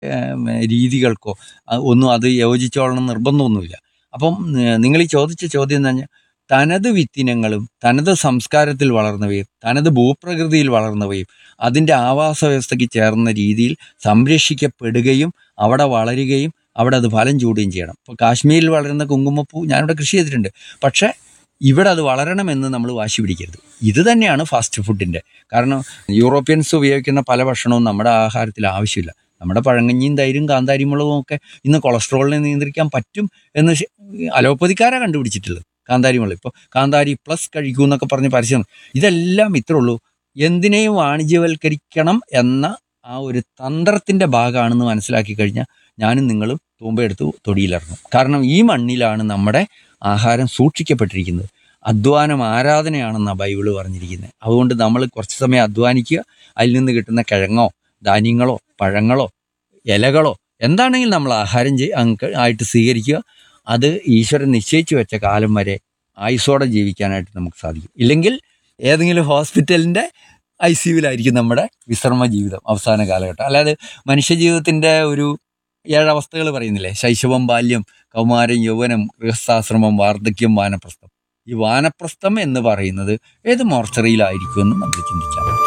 ഏം, രീതികൾക്കോ ആ, ഒന്നും അത് യോജിച്ചോളണം നിർബന്ധമൊന്നുമില്ല അപ്പം നിങ്ങൾ ഈ ചോദിച്ച ചോദ്യം എന്ന് പറഞ്ഞാൽ തനത് വിത്തിനങ്ങളും തനത് സംസ്കാരത്തിൽ വളർന്നവയും തനത് ഭൂപ്രകൃതിയിൽ വളർന്നവയും അതിൻ്റെ ആവാസ വ്യവസ്ഥയ്ക്ക് ചേർന്ന രീതിയിൽ സംരക്ഷിക്കപ്പെടുകയും അവിടെ വളരുകയും അവിടെ അത് ഫലം ചൂടുകയും ചെയ്യണം ഇപ്പോൾ കാശ്മീരിൽ വളരുന്ന കുങ്കുമപ്പൂ ഞാനിവിടെ കൃഷി ചെയ്തിട്ടുണ്ട് പക്ഷേ ഇവിടെ അത് വളരണമെന്ന് നമ്മൾ വാശി പിടിക്കരുത് ഇത് തന്നെയാണ് ഫാസ്റ്റ് ഫുഡിൻ്റെ കാരണം യൂറോപ്യൻസ് ഉപയോഗിക്കുന്ന പല ഭക്ഷണവും നമ്മുടെ ആഹാരത്തിൽ ആവശ്യമില്ല നമ്മുടെ പഴങ്കഞ്ഞിയും തൈരും കാന്താരി മുളകും ഒക്കെ ഇന്ന് കൊളസ്ട്രോളിനെ നിയന്ത്രിക്കാൻ പറ്റും എന്ന് ശ- അലോപ്പതിക്കാരാ കണ്ടുപിടിച്ചിട്ടുള്ളത് കാന്താരി മുളക് ഇപ്പോൾ കാന്താരി പ്ലസ് കഴിക്കൂ എന്നൊക്കെ പറഞ്ഞ് പരസ്യം ഇതെല്ലാം ഇത്രേ ഉള്ളൂ എന്തിനേയും വാണിജ്യവൽക്കരിക്കണം എന്ന ആ ഒരു തന്ത്രത്തിൻ്റെ ഭാഗമാണെന്ന് മനസ്സിലാക്കി കഴിഞ്ഞാൽ ഞാനും നിങ്ങളും തൂമ്പയെടുത്ത് തൊടിയിലിറങ്ങും കാരണം ഈ മണ്ണിലാണ് നമ്മുടെ ആഹാരം സൂക്ഷിക്കപ്പെട്ടിരിക്കുന്നത് അധ്വാനം ആരാധനയാണെന്നാണ് ബൈബിള് പറഞ്ഞിരിക്കുന്നത് അതുകൊണ്ട് നമ്മൾ കുറച്ച് സമയം അധ്വാനിക്കുക അതിൽ നിന്ന് കിട്ടുന്ന കിഴങ്ങോ ധാന്യങ്ങളോ പഴങ്ങളോ ഇലകളോ എന്താണെങ്കിലും നമ്മൾ ആഹാരം ചെയ് അങ്ങ് ആയിട്ട് സ്വീകരിക്കുക അത് ഈശ്വരൻ നിശ്ചയിച്ചു വെച്ച കാലം വരെ ആയുസോടെ ജീവിക്കാനായിട്ട് നമുക്ക് സാധിക്കും ഇല്ലെങ്കിൽ ഏതെങ്കിലും ഹോസ്പിറ്റലിൻ്റെ ഐ സിയുവിലായിരിക്കും നമ്മുടെ വിശ്രമ ജീവിതം അവസാന കാലഘട്ടം അല്ലാതെ മനുഷ്യജീവിതത്തിൻ്റെ ഒരു ഏഴവസ്ഥകൾ പറയുന്നില്ലേ ശൈശവം ബാല്യം കൗമാരം യൗവനം ഗൃഹസ്ഥാശ്രമം വാർദ്ധക്യം വാനപ്രസ്ഥം ഈ വാനപ്രസ്ഥം എന്ന് പറയുന്നത് ഏത് മോർച്ചറിയിലായിരിക്കുമെന്ന് നമ്മൾ ചിന്തിച്ചാൽ മതി.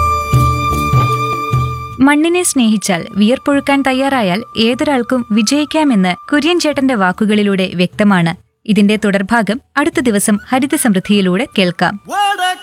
മണ്ണിനെ സ്നേഹിച്ചാൽ വിയർപ്പൊഴുക്കാൻ തയ്യാറായാൽ ഏതൊരാൾക്കും വിജയിക്കാമെന്ന് കുര്യൻ ചേട്ടന്റെ വാക്കുകളിലൂടെ വ്യക്തമാണ് ഇതിന്റെ തുടർഭാഗം അടുത്ത ദിവസം ഹരിത സമൃദ്ധിയിലൂടെ കേൾക്കാം What a